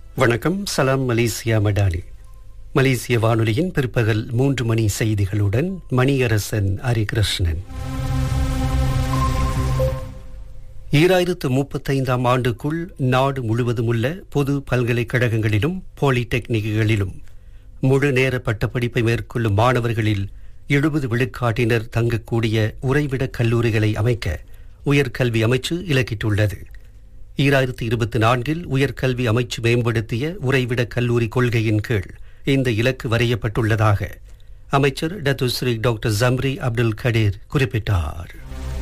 வணக்கம் சலாம் மலேசியா மடானி மலேசிய வானொலியின் பிற்பகல் மூன்று மணி செய்திகளுடன் மணியரசன் ஹரிகிருஷ்ணன் ஈராயிரத்து முப்பத்தைந்தாம் ஆண்டுக்குள் நாடு முழுவதும் உள்ள பொது பல்கலைக்கழகங்களிலும் பாலிடெக்னிக்குகளிலும் முழு நேர பட்டப்படிப்பை மேற்கொள்ளும் மாணவர்களில் எழுபது விழுக்காட்டினர் தங்கக்கூடிய உறைவிட கல்லூரிகளை அமைக்க உயர்கல்வி அமைச்சு இலக்கிட்டுள்ளது ஈராயிரத்தி இருபத்தி நான்கில் உயர்கல்வி அமைச்சு மேம்படுத்திய உறைவிட கல்லூரி கொள்கையின் கீழ் இந்த இலக்கு வரையப்பட்டுள்ளதாக அமைச்சர் Datuk Seri doctor Zambry Abdul Kadir குறிப்பிட்டார்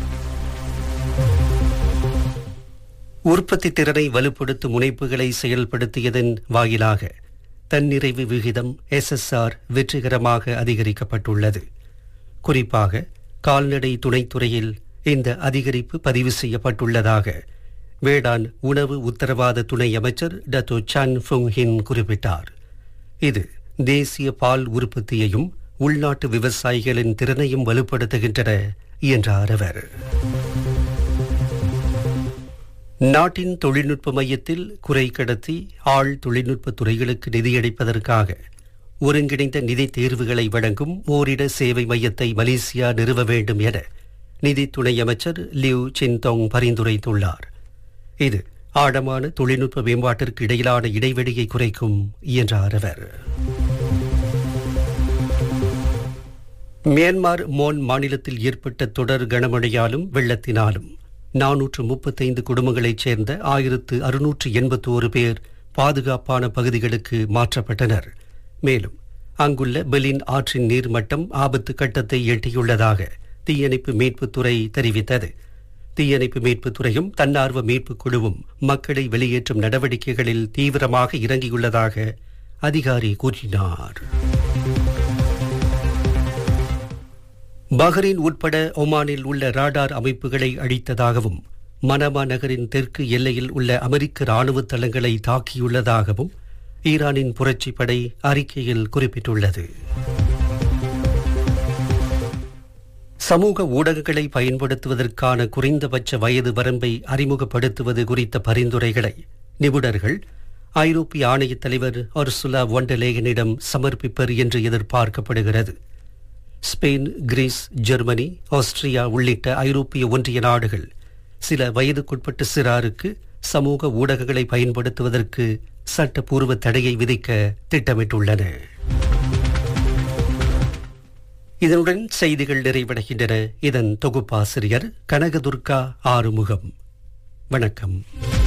உற்பத்தி திறனை வலுப்படுத்தும் முனைப்புகளை செயல்படுத்தியதன் வாயிலாக தன்னிறைவு விகிதம் எஸ்எஸ்ஆர் வெற்றிகரமாக அதிகரிக்கப்பட்டுள்ளது குறிப்பாக கால்நடை துணைத்துறையில் இந்த அதிகரிப்பு பதிவு செய்யப்பட்டுள்ளதாக வேளாண் உணவு உத்தரவாத துணை அமைச்சர் டத்தோ சன் ஃபுங் ஹின் குறிப்பிட்டார் இது தேசிய பால் உற்பத்தியையும் உள்நாட்டு விவசாயிகளின் திறனையும் வலுப்படுத்துகின்றன என்றார் அவர் நாட்டின் தொழில்நுட்ப மையத்தில் குறை கடத்தி ஆள் தொழில்நுட்ப துறைகளுக்கு நிதியளிப்பதற்காக ஒருங்கிணைந்த நிதி தேர்வுகளை வழங்கும் ஓரிட சேவை மையத்தை மலேசியா நிறுவ வேண்டும் என நிதி துணை அமைச்சர் லியூ சின்தோங் பரிந்துரைத்துள்ளார் இது ஆழமான தொழில்நுட்ப மேம்பாட்டிற்கு இடையிலான இடைவெளியை குறைக்கும் என்றார் அவர் மியான்மர் மோன் மாநிலத்தில் ஏற்பட்ட தொடர் கனமழையாலும் வெள்ளத்தினாலும் நானூற்று முப்பத்தைந்து குடும்பங்களைச் சேர்ந்த ஆயிரத்து அறுநூற்று எண்பத்தோரு பேர் பாதுகாப்பான பகுதிகளுக்கு மாற்றப்பட்டனர் மேலும் அங்குள்ள பெலின் ஆற்றின் நீர்மட்டம் ஆபத்து கட்டத்தை எட்டியுள்ளதாக தீயணைப்பு மீட்புத்துறை தெரிவித்தது தீயணைப்பு மீட்புத் துறையும் தன்னார்வ மீட்புக் குழுவும் மக்களை வெளியேற்றும் நடவடிக்கைகளில் தீவிரமாக இறங்கியுள்ளதாக அதிகாரி கூறினார் பஹ்ரைன் உட்பட ஒமானில் உள்ள ராடார் அமைப்புகளை அழித்ததாகவும் மனமா நகரின் தெற்கு எல்லையில் உள்ள அமெரிக்க ராணுவ தளங்களை தாக்கியுள்ளதாகவும் ஈரானின் புரட்சிப்படை அறிக்கையில் குறிப்பிட்டுள்ளது சமூக ஊடகங்களை பயன்படுத்துவதற்கான குறைந்தபட்ச வயது வரம்பை அறிமுகப்படுத்துவது குறித்த பரிந்துரைகளை நிபுணர்கள் ஐரோப்பிய ஆணையத் தலைவர் ஒர்சுலா ஒண்டலேகனிடம் சமர்ப்பிப்பர் என்று எதிர்பார்க்கப்படுகிறது ஸ்பெயின் கிரீஸ் ஜெர்மனி ஆஸ்திரியா உள்ளிட்ட ஐரோப்பிய ஒன்றிய நாடுகள் சில வயதுக்குட்பட்ட சிறாருக்கு சமூக ஊடகங்களை பயன்படுத்துவதற்கு சட்டப்பூர்வ தடையை விதிக்க திட்டமிட்டுள்ளன இதனுடன் செய்திகள் நிறைவடைகின்றன இதன் தொகுப்பாசிரியர் கனகதுர்கா ஆறுமுகம் வணக்கம்